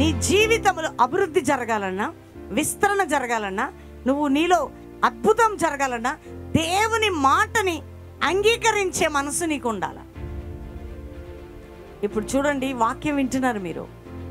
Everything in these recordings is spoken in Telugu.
నీ జీవితంలో అభివృద్ధి జరగాలన్నా విస్తరణ జరగాలన్నా నువ్వు నీలో అద్భుతం జరగాలన్నా దేవుని మాటని అంగీకరించే మనసు నీకు ఉండాల ఇప్పుడు చూడండి వాక్యం వింటున్నారు మీరు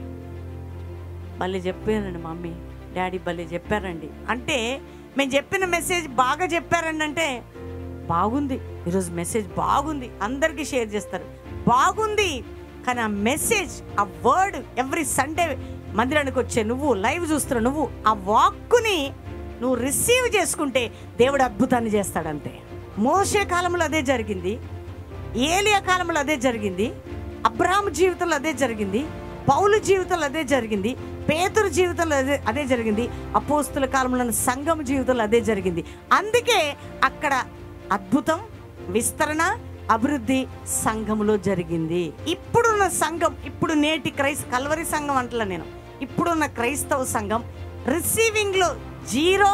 భలే చెప్పారండి మమ్మీ డాడీ భలే చెప్పారండి అంటే మేము చెప్పిన మెసేజ్ బాగా చెప్పారండి అంటే బాగుంది ఈరోజు మెసేజ్ బాగుంది అందరికీ షేర్ చేస్తారు బాగుంది కానీ ఆ మెసేజ్ ఆ వర్డ్ ఎవ్రీ సండే మందిరానికి వచ్చే నువ్వు లైవ్ చూస్తున్న నువ్వు ఆ వాక్కుని నువ్వు రిసీవ్ చేసుకుంటే దేవుడు అద్భుతాన్ని చేస్తాడంతే మోసే కాలంలో అదే జరిగింది ఏలియా కాలంలో అదే జరిగింది అబ్రాహం జీవితంలో అదే జరిగింది పౌలు జీవితంలో అదే జరిగింది పేతురు జీవితంలో అదే అదే జరిగింది అపోస్తుల కాలంలో ఉన్న సంఘం జీవితంలో అదే జరిగింది అందుకే అక్కడ అద్భుతం విస్తరణ అభివృద్ధి సంఘములో జరిగింది ఇప్పుడున్న సంఘం ఇప్పుడు నేటి క్రైస్త కల్వరి సంఘం అంటలే నేను ఇప్పుడున్న క్రైస్తవ సంఘం రిసీవింగ్ లో జీరో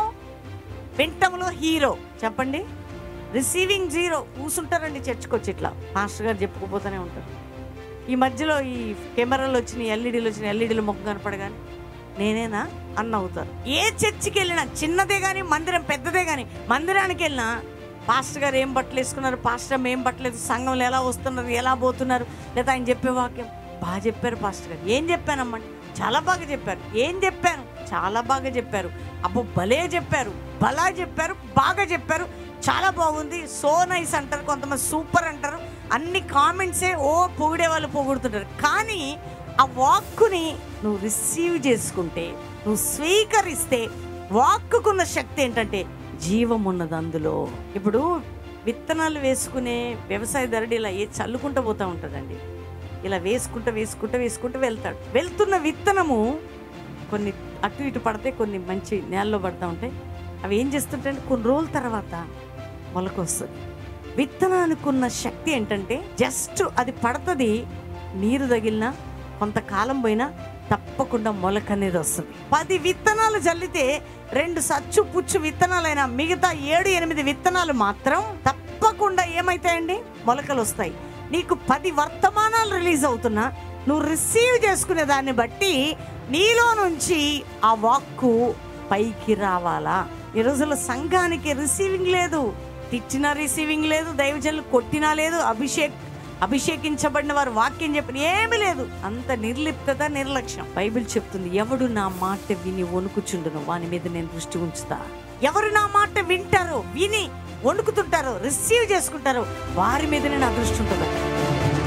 వింటంలో హీరో చెప్పండి రిసీవింగ్ జీరో కూసుంటారండి చర్చకొచ్చి ఇట్లా మాస్టర్ గారు చెప్పుకోపోతూనే ఉంటారు ఈ మధ్యలో ఈ కెమెరాలు వచ్చినాయి ఎల్ఈడీలు వచ్చినాయి ఎల్ఈడీలు మొక్క కనపడగానే నేనేనా అన్న అవుతారు ఏ చర్చికి వెళ్ళినా చిన్నదే కానీ మందిరం పెద్దదే కానీ మందిరానికి వెళ్ళినా పాస్టర్ గారు ఏం బట్టలు వేసుకున్నారు పాస్టర్ అమ్మ ఏం బట్టలేదు సంఘంలో ఎలా వస్తున్నారు ఎలా పోతున్నారు లేదా ఆయన చెప్పే వాక్యం బాగా చెప్పారు పాస్టర్ గారు ఏం చెప్పానమ్మా చాలా బాగా చెప్పారు ఏం చెప్పాను చాలా బాగా చెప్పారు అబ్బో భలే చెప్పారు బలా చెప్పారు బాగా చెప్పారు చాలా బాగుంది సో నైస్ అంటారు కొంతమంది సూపర్ అంటారు అన్ని కామెంట్సే ఓ పొగిడే వాళ్ళు పొగుడుతుంటారు కానీ ఆ వాక్కుని నువ్వు రిసీవ్ చేసుకుంటే నువ్వు స్వీకరిస్తే వాక్కుకున్న శక్తి ఏంటంటే జీవం ఉన్నది అందులో ఇప్పుడు విత్తనాలు వేసుకునే వ్యవసాయదారుడు ఇలా ఏ చల్లుకుంటూ పోతూ ఉంటాడండి ఇలా వేసుకుంటూ వేసుకుంటూ వేసుకుంటూ వెళ్తాడు వెళ్తున్న విత్తనము కొన్ని అటు ఇటు పడితే కొన్ని మంచి నేలలో పడతా ఉంటాయి అవి ఏం చేస్తుంటాయంటే కొన్ని రోజుల తర్వాత మొలక వస్తుంది విత్తనానికి ఉన్న శక్తి ఏంటంటే జస్ట్ అది పడుతుంది నీరు తగిలినా కొంతకాలం పోయినా తప్పకుండా మొలక అనేది వస్తుంది పది విత్తనాలు జల్లితే రెండు సచ్చు పుచ్చు విత్తనాలైనా మిగతా ఏడు ఎనిమిది విత్తనాలు మాత్రం తప్పకుండా ఏమైతాయండి మొలకలు వస్తాయి నీకు పది వర్తమానాలు రిలీజ్ అవుతున్నా నువ్వు రిసీవ్ చేసుకునే దాన్ని బట్టి నీలో నుంచి ఆ వాక్కు పైకి రావాలా ఈ రోజుల్లో సంఘానికి రిసీవింగ్ లేదు తిట్టినా రిసీవింగ్ లేదు దైవజనులు కొట్టినా లేదు అభిషేక్ అభిషేకించబడిన వారు వాక్యం చెప్పిన ఏమీ లేదు అంత నిర్లిప్తత నిర్లక్ష్యం బైబిల్ చెప్తుంది ఎవడు నా మాట విని వణుకుచుండును వాని మీద నేను దృష్టి ఉంచుతా ఎవరు నా మాట వింటారో విని వణుకుతుంటారో రిసీవ్ చేసుకుంటారో వారి మీదనే నా దృష్టి ఉంటుంది